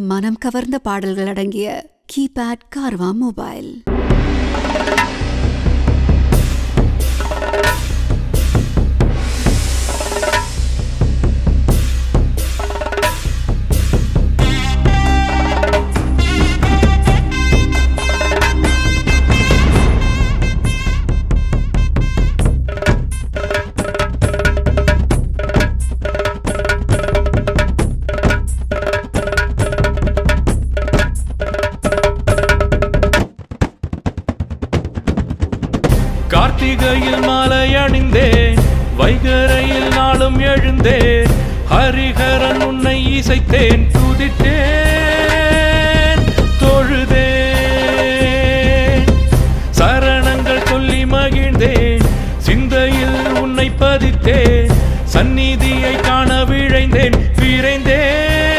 மனம் கவர்ந்த பாடல்கள் அடங்கிய கீபேட் கார்வா மொபைல் கார்த்திகையில் மாலை அணிந்தேன் வைகரையில் நாளும் எழுந்தேன் ஹரிஹரன் உன்னை இசைத்தேன் துதித்தேன் தொழுதேன் சரணங்கள் சொல்லி மகிழ்ந்தேன் சிந்தையில் உன்னை பதித்தேன் சந்நிதியை காண விழைந்தேன் விரைந்தேன்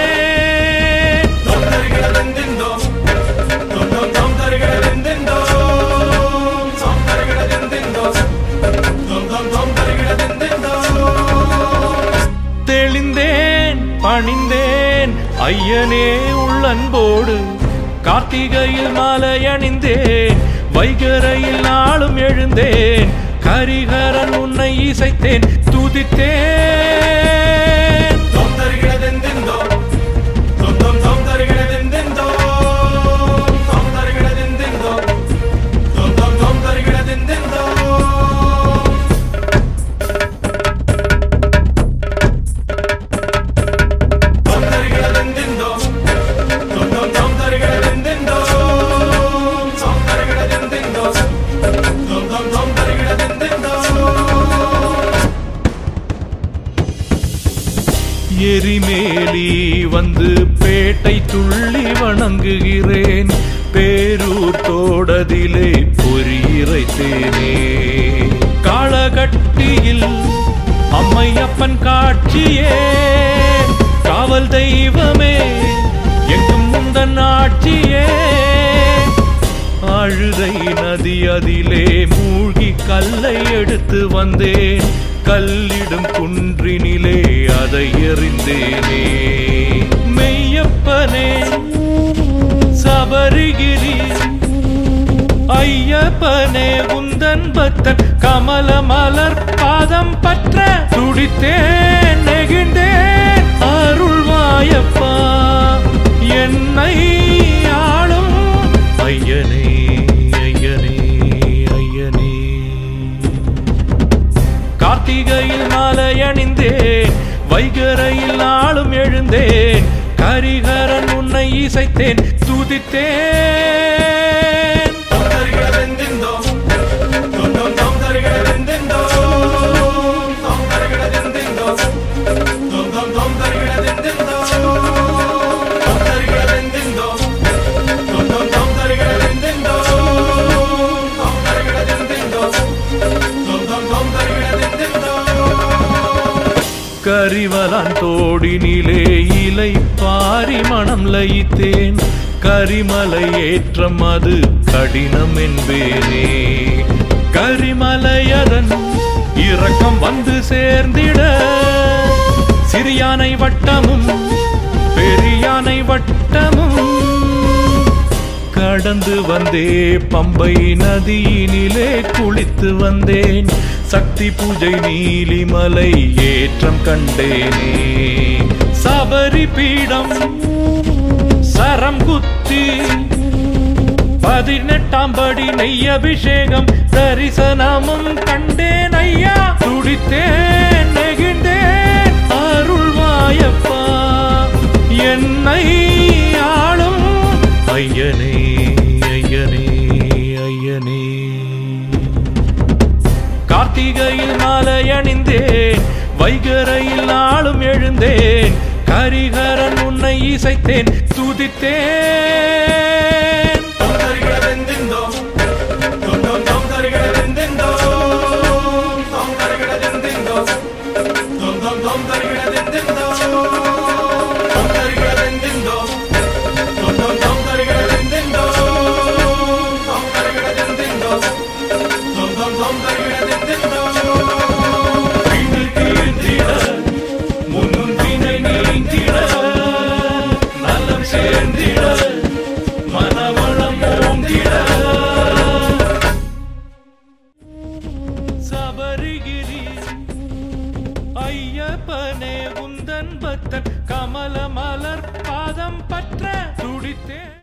தெளிந்தேன் பணிந்தேன் ஐயனே உள்ளன்போடு கார்த்திகையில் மாலை அணிந்தேன் வைகரையில் நாளும் எழுந்தேன் கரிகரன் உன்னை இசைத்தேன் துதித்தேன் எரிமேலி வந்து பேட்டை துள்ளி வணங்குகிறேன் பேரூர் தோடதிலே பொறியிறைத்தேனே காளகட்டியில் அம்மையப்பன் காட்சியே காவல் தெய்வமே எங்கும் முந்தன் ஆட்சியே அழுதை நதி அதிலே மூழ்கி கல்லை எடுத்து வந்தேன் கல்லிடும் குன்றினிலே அதை எறிந்தேனே மெய்யப்பனே சபரிகிரி ஐயப்பனே உந்தன் பக்தன் கமல மலர் பாதம் பற்ற துடித்தேன் நெகிழ்ந்தேன் அருள்வாயப்பா என்னை ஆளும் ஐயனே ஐயனே ஐயனே கார்த்திகையில் மாலை அணிந்தேன் வைகரையில் நாளும் எழுந்தேன் கரிகரன் உன்னை இசைத்தேன் துதித்தேன் கரிவலான் தோடினிலே இலை பாரி மனம் லயித்தேன் கரிமலை ஏற்றம் அது கடினம் என்பேனே கரிமலையதன் இரக்கம் வந்து சேர்ந்திட சிறியானை வட்டமும் பெரியானை வட்டமும் கடந்து வந்தே பம்பை நதியினிலே குளித்து வந்தேன் சக்தி பூஜை நீலிமலை ஏற்றம் கண்டேனே சபரி பீடம் சரம் குத்தி பதினெட்டாம் படி நெய் அபிஷேகம் தரிசனமும் கண்டேன் ஐயா துடித்தேன் நெகிழ்ந்தேன் அருள்வாயப்பா என்னை ஆளும் ஐயனே ஐயனே ஐயனே கார்த்திகையில் மாலை அணிந்தேன் வைகரையில் நாளும் எழுந்தேன் கரிகரன் உன்னை இசைத்தேன் துதித்தேன் முன்னும் பின்னை நீங்கிட நலம் சேர சேர்ந்திட மனவளம் ஓங்கிட சபரிகிரி ஐயப்பனே உந்தன் பக்தன் கமல மலர் பாதம் பற்ற துடித்தே